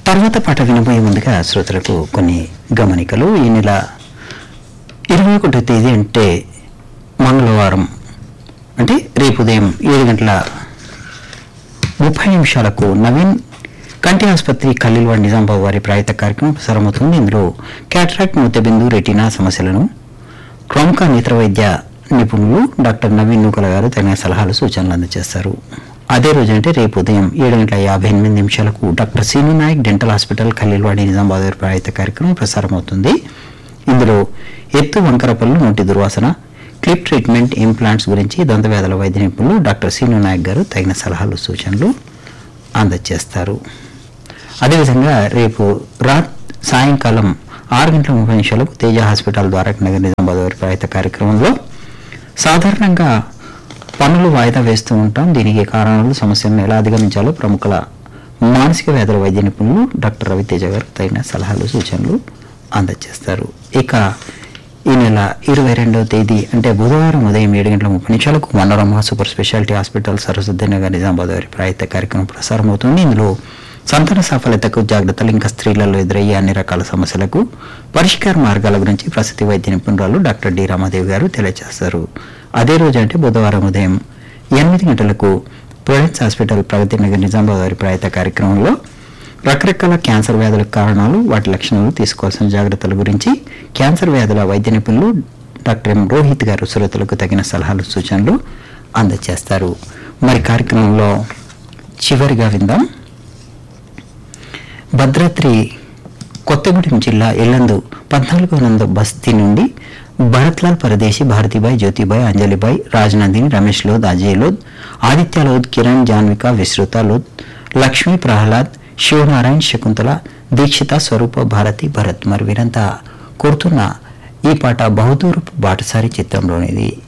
తర్వాత పాట వినబోయే ముందుగా శ్రోతలకు కొన్ని గమనికలు ఈ నెల ఇరవై ఒకటో తేదీ అంటే మంగళవారం అంటే రేపు ఉదయం ఏడు గంటల ముప్పై నిమిషాలకు నవీన్ కంటి ఆసుపత్రి కల్లిల్వాడ్ నిజామాబాద్ వారి ప్రాయత కార్యక్రమం ప్రసారమవుతుంది ఇందులో క్యాటరాక్ట్ మూతబిందు రెటీనా సమస్యలను క్రోమ్కా నేత్ర వైద్య నిపుణులు డాక్టర్ నవీన్ నూకల గారు తగిన సలహాలు సూచనలు అందజేస్తారు అదే రోజు అంటే రేపు ఉదయం ఏడు గంటల యాభై ఎనిమిది నిమిషాలకు doctor Seenu Nayak dental hospital Khaleelwadi Nizamabad వారి ప్రాయత కార్యక్రమం ప్రసారమవుతుంది ఇందులో ఎత్తు వంకర పళ్ళు నోటి దుర్వాసన క్లిప్ ట్రీట్మెంట్ ఇంప్లాంట్స్ గురించి దంతవ్యాధుల వైద్య నిపుణులు డాక్టర్ సీను నాయక్ గారు తగిన సలహాలు సూచనలు అందజేస్తారు అదేవిధంగా రేపు రాత్ సాయంకాలం ఆరు గంటల ముప్పై నిమిషాలకు తేజ హాస్పిటల్ ద్వారక నగర్ నిజామాబాద్ వారి ప్రాయత కార్యక్రమంలో సాధారణంగా పనులు వాయిదా వేస్తూ ఉంటాం దీనికి కారణాలు సమస్యలను ఎలా అధిగమించాలో ప్రముఖుల మానసిక వ్యాధుల వైద్య నిపుణులు డాక్టర్ రవితేజ గారు తగిన సలహాలు సూచనలు అందజేస్తారు ఇక ఈ నెల ఇరవై రెండవ తేదీ అంటే బుధవారం ఉదయం ఏడు గంటల ముప్పై నిమిషాలకు Manorama super speciality hospital Saraswathi Nagar Nizamabad వారి ప్రాయత కార్యక్రమం ప్రసారం అవుతుంది ఇందులో సంతాన సాఫల్యతకు జాగ్రత్తలు ఇంకా స్త్రీలలో ఎదురయ్యే అన్ని రకాల సమస్యలకు పరిష్కార మార్గాల గురించి ప్రసూతి వైద్య నిపుణురాలు డాక్టర్ డి రామాదేవి గారు తెలియజేస్తారు అదే రోజు అంటే బుధవారం ఉదయం ఎనిమిది గంటలకు ప్రొడెన్స్ హాస్పిటల్ ప్రగతి నగర్ నిజామాబాద్ వారి ప్రాయత కార్యక్రమంలో రకరకాల క్యాన్సర్ వ్యాధులకు కారణాలు వాటి లక్షణాలు తీసుకోవాల్సిన జాగ్రత్తల గురించి క్యాన్సర్ వ్యాధుల వైద్య నిపుణులు డాక్టర్ ఎం రోహిత్ గారు శ్రోతలకు తగిన సలహాలు సూచనలు అందజేస్తారు మరి కార్యక్రమంలో చివరిగా విందాం భద్రాద్రి కొత్తగూడెం జిల్లా ఎల్లందు పద్నాలుగో నందు బస్తీ నుండి భరత్లాల్ పరదేశి భారతీబాయ్ జ్యోతిబాయ్ అంజలిబాయ్ రాజనందిని రమేష్ లోద్ అజయ్ లోద్ ఆదిత్య లోద్ కిరణ్ జాన్విక విశ్రుత లోద్ లక్ష్మీ ప్రహ్లాద్ శివనారాయణ్ శకుంతల దీక్షిత స్వరూప భారతి భరత్ మరి వీరంతా కోరుతున్న ఈ పాట బహుదూరపు బాటసారి చిత్రంలోనిది